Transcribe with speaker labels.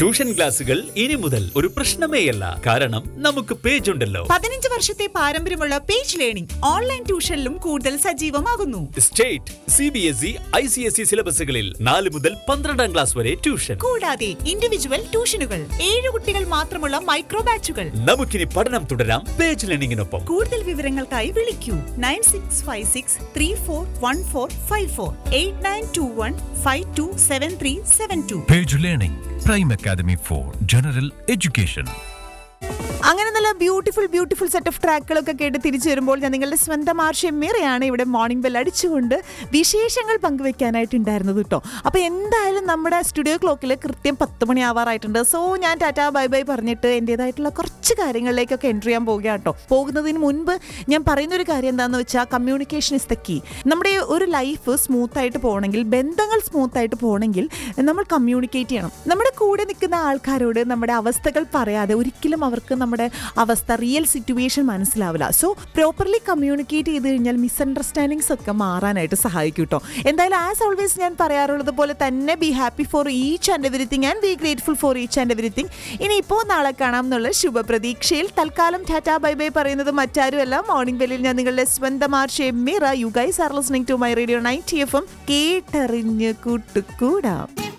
Speaker 1: Tuition ക്ലാസുകൾ ഇനി മുതൽ ഒരു പ്രശ്നമേയല്ല കാരണം നമുക്ക് പേജ് ഉണ്ടല്ലോ
Speaker 2: പതിനഞ്ച് വർഷത്തെ പാരമ്പര്യമുള്ള പേജ് ലേണിംഗ് ഓൺലൈൻ ട്യൂഷനിലും കൂടുതൽ സജീവമാകുന്നു
Speaker 1: state C B S E I C S E സിലബസുകളിൽ നാല് മുതൽ പന്ത്രണ്ടാം ക്ലാസ് വരെ ട്യൂഷൻ
Speaker 2: കൂടാതെ ഇൻഡിവിജ്വൽ ട്യൂഷനുകൾ ഏഴ് കുട്ടികൾ മാത്രമുള്ള മൈക്രോ ബാച്ചുകൾ
Speaker 1: നമുക്കിനി പഠനം തുടരാം പേജ് ലേണിംഗിനൊപ്പം
Speaker 2: കൂടുതൽ വിവരങ്ങൾക്കായി വിളിക്കൂ nine six five six three four one four five four eight nine two one five two seven three seven two
Speaker 3: Page Learning, Prime Academy for General Education.
Speaker 2: അങ്ങനെ നല്ല ബ്യൂട്ടിഫുൾ ബ്യൂട്ടിഫുൾ സെറ്റ് ഓഫ് ട്രാക്കുകളൊക്കെ കേട്ട് തിരിച്ചു വരുമ്പോൾ ഞാൻ നിങ്ങളുടെ സ്വന്തം ആർഷ്യ മീറയാണ് ഇവിടെ മോർണിംഗ് ബെൽ അടിച്ചുകൊണ്ട് വിശേഷങ്ങൾ പങ്കുവെക്കാനായിട്ടുണ്ടായിരുന്നത് കേട്ടോ അപ്പോൾ എന്തായാലും നമ്മുടെ സ്റ്റുഡിയോ ക്ലോക്കിൽ കൃത്യം പത്ത് മണി ആവാറായിട്ടുണ്ട് സോ ഞാൻ ടാറ്റാ ബൈ ബൈ പറഞ്ഞിട്ട് എൻ്റെതായിട്ടുള്ള കുറച്ച് കാര്യങ്ങളിലേക്കൊക്കെ എൻട്രി ചെയ്യാൻ പോകുക കേട്ടോ പോകുന്നതിന് മുൻപ് ഞാൻ പറയുന്ന ഒരു കാര്യം എന്താണെന്ന് വെച്ചാൽ കമ്മ്യൂണിക്കേഷൻ ഇസ് ദ കീ നമ്മുടെ ഒരു ലൈഫ് സ്മൂത്ത് ആയിട്ട് പോകണമെങ്കിൽ ബന്ധങ്ങൾ സ്മൂത്ത് ആയിട്ട് പോകണമെങ്കിൽ നമ്മൾ കമ്മ്യൂണിക്കേറ്റ് ചെയ്യണം നമ്മുടെ കൂടെ നിൽക്കുന്ന ആൾക്കാരോട് നമ്മുടെ അവസ്ഥകൾ പറയാതെ ഒരിക്കലും അവർക്ക് നമ്മുടെ അവസ്ഥ റിയൽ സിറ്റുവേഷൻ മനസ്സിലാവില്ല സോ പ്രോപ്പർലി കമ്മ്യൂണിക്കേറ്റ് ചെയ്ത് കഴിഞ്ഞാൽ മിസ്അണ്ടർസ്റ്റാൻഡിങ്സ് ഒക്കെ മാറാനായിട്ട് സഹായിക്കും കേട്ടോ എന്തായാലും ആസ് ഓൾവേസ് ഞാൻ പറയാറുള്ളത് പോലെ തന്നെ be happy for each and everything and be grateful for each and everything ഇനി ഇപ്പോൾ നാളെ കാണാം എന്നുള്ള ശുഭപ്രതീക്ഷയിൽ തൽക്കാലം ടാറ്റാ ബൈ ബൈ പറയുന്നത് മറ്റാരുമല്ല മോർണിംഗ് ബെല്ലിൽ ഞാൻ നിങ്ങളുടെ സ്വന്തം RJ Meera you guys are listening to my radio night F M കേട്ടറിഞ്ഞ് കൂട്ടുകൂടാം